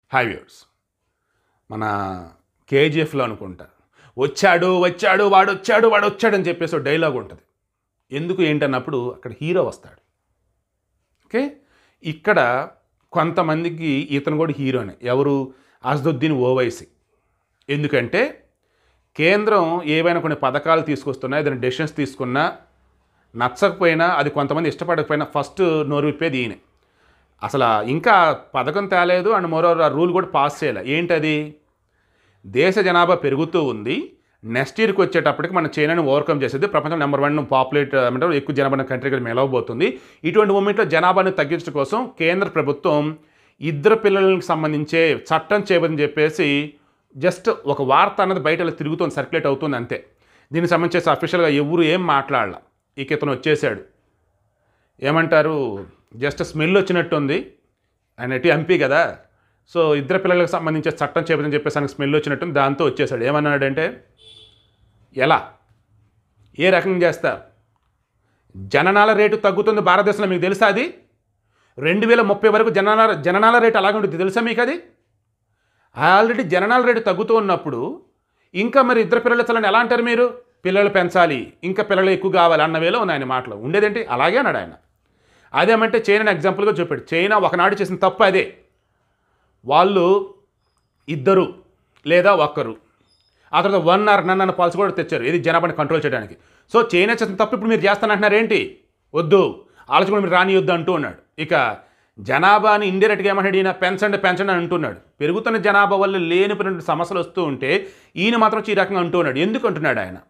హైవ్యూర్స్ మన కేజీఎఫ్లో అనుకుంటా వచ్చాడు వచ్చాడు వాడు వచ్చాడు వాడు వచ్చాడు అని చెప్పేసి ఒక డైలాగ్ ఉంటుంది ఎందుకు ఏంటన్నప్పుడు అక్కడ హీరో వస్తాడు ఓకే ఇక్కడ కొంతమందికి ఇతను కూడా హీరోనే ఎవరు అజదుద్దీన్ ఓవైసీ ఎందుకంటే కేంద్రం ఏవైనా కొన్ని పథకాలు తీసుకొస్తున్నా ఏదైనా డెసిషన్స్ తీసుకున్నా నచ్చకపోయినా అది కొంతమంది ఇష్టపడకపోయినా ఫస్ట్ నోరు విప్పేది ఈయనే అసలు ఇంకా పథకం తేలేదు అండ్ మరో రూల్ కూడా పాస్ చేయలే ఏంటది దేశ జనాభా పెరుగుతూ ఉంది నెక్స్ట్ ఇయర్కి వచ్చేటప్పటికి మన చైనాని ఓవర్కమ్ చేసేది ప్రపంచం నెంబర్ వన్ పాపులేట్ అంటే ఎక్కువ జనాభా కంట్రీగా మెలవబోతుంది ఇటువంటి మూమెంట్లో జనాభాని తగ్గించడం కోసం కేంద్ర ప్రభుత్వం ఇద్దరు పిల్లలకు సంబంధించే చట్టం చేయబని చెప్పేసి జస్ట్ ఒక వార్త అన్నది బయట ఇలా తిరుగుతుంది సర్క్యులేట్ అవుతుంది అంతే దీనికి సంబంధించి అఫీషియల్గా ఎవరు ఏం మాట్లాడాల ఇక ఇతను వచ్చేసాడు ఏమంటారు జస్ట్ స్మెల్ వచ్చినట్టుంది ఆయన ఎటు ఎంపీ కదా సో ఇద్దరు పిల్లలకు సంబంధించిన చట్టం చేపదని చెప్పేసి ఆయనకు స్మెల్ వచ్చినట్టుంది దాంతో వచ్చేసాడు ఏమన్నాడంటే ఎలా ఏ రకంగా చేస్తారు జననాల రేటు తగ్గుతుంది భారతదేశంలో మీకు తెలుసా అది రెండు వేల ముప్పై వరకు జననాల జననాల రేటు అలాగే ఉంటుంది తెలుసా మీకు అది ఆల్రెడీ జననాల రేటు తగ్గుతూ ఉన్నప్పుడు ఇంకా మరి ఇద్దరు పిల్లలు చల్లని ఎలా అంటారు మీరు పిల్లలు పెంచాలి ఇంకా పిల్లలు ఎక్కువ కావాలి అన్న వేలో ఉంది ఆయన మాటలు ఉండేదేంటి అలాగే అన్నాడు ఆయన అదేమంటే చైనా ఎగ్జాంపుల్గా చెప్పాడు చైనా ఒకనాడు చేసిన తప్పు అదే వాళ్ళు ఇద్దరు లేదా ఒక్కరు ఆ తర్వాత వన్ ఆర్ నన్ అన్న పాలసీ కూడా తెచ్చారు ఇది జనాభాని కంట్రోల్ చేయడానికి సో చైనా చేసిన తప్పు ఇప్పుడు మీరు చేస్తానంటున్నారు ఏంటి వద్దు ఆలోచన కూడా మీరు రానియొద్దు అంటూ ఉన్నాడు ఇక జనాభాని ఇండైరెక్ట్గా ఏమంటాడు ఈయన పెంచండి పెంచండి అని అంటున్నాడు పెరుగుతున్న జనాభా వల్ల లేనిపోయిన సమస్యలు వస్తూ ఉంటే ఈయన మాత్రం ఈ రకంగా అంటూ ఉన్నాడు ఎందుకు అంటున్నాడు ఆయన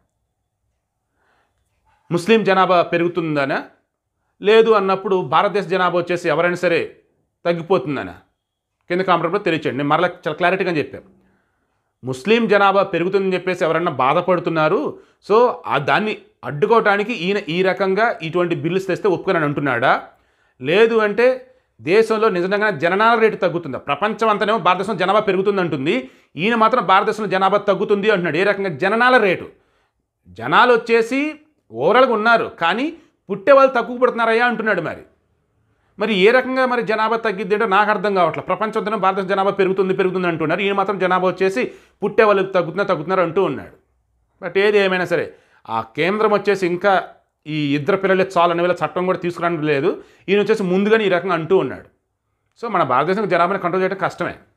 ముస్లిం జనాభా పెరుగుతుందనా లేదు అన్నప్పుడు భారతదేశ జనాభా వచ్చేసి ఎవరైనా సరే తగ్గిపోతుందనా కింద కామెంట్లో తెలియచేయండి నేను మరలా చాలా క్లారిటీగా చెప్పాను ముస్లిం జనాభా పెరుగుతుందని చెప్పేసి ఎవరన్నా బాధపడుతున్నారు సో ఆ దాన్ని అడ్డుకోవటానికి ఈయన ఈ రకంగా ఇటువంటి బిల్లుస్ తెస్తే ఒప్పుకొని అంటున్నాడా లేదు అంటే దేశంలో నిజంగా జననాల రేటు తగ్గుతుందా ప్రపంచం అంతానేమో భారతదేశం జనాభా పెరుగుతుంది అంటుంది ఈయన మాత్రం భారతదేశంలో జనాభా తగ్గుతుంది అంటున్నాడు ఏ రకంగా జననాల రేటు జనాలు వచ్చేసి ఓవరాల్గా ఉన్నారు కానీ పుట్టే వాళ్ళు తక్కువ పడుతున్నారయ్యా అంటున్నాడు మరి మరి ఏ రకంగా మరి జనాభా తగ్గిద్ది అంటే నాకు అర్థం కావట్లేదు ప్రపంచంతో భారతదేశ జనాభా పెరుగుతుంది పెరుగుతుంది అంటున్నారు ఈయన మాత్రం జనాభా వచ్చేసి పుట్టే వాళ్ళు తగ్గుతున్నారు తగ్గుతున్నారు అంటూ ఉన్నాడు బట్ ఏది ఏమైనా సరే ఆ కేంద్రం వచ్చేసి ఇంకా ఈ ఇద్దరు పిల్లలే చాలు అనే వేళ చట్టం కూడా తీసుకురావడం లేదు ఈయన వచ్చేసి ముందుగానే ఈ రకంగా అంటూ ఉన్నాడు సో మన భారతదేశం జనాభాని కంట్రోల్ చేయడం కష్టమే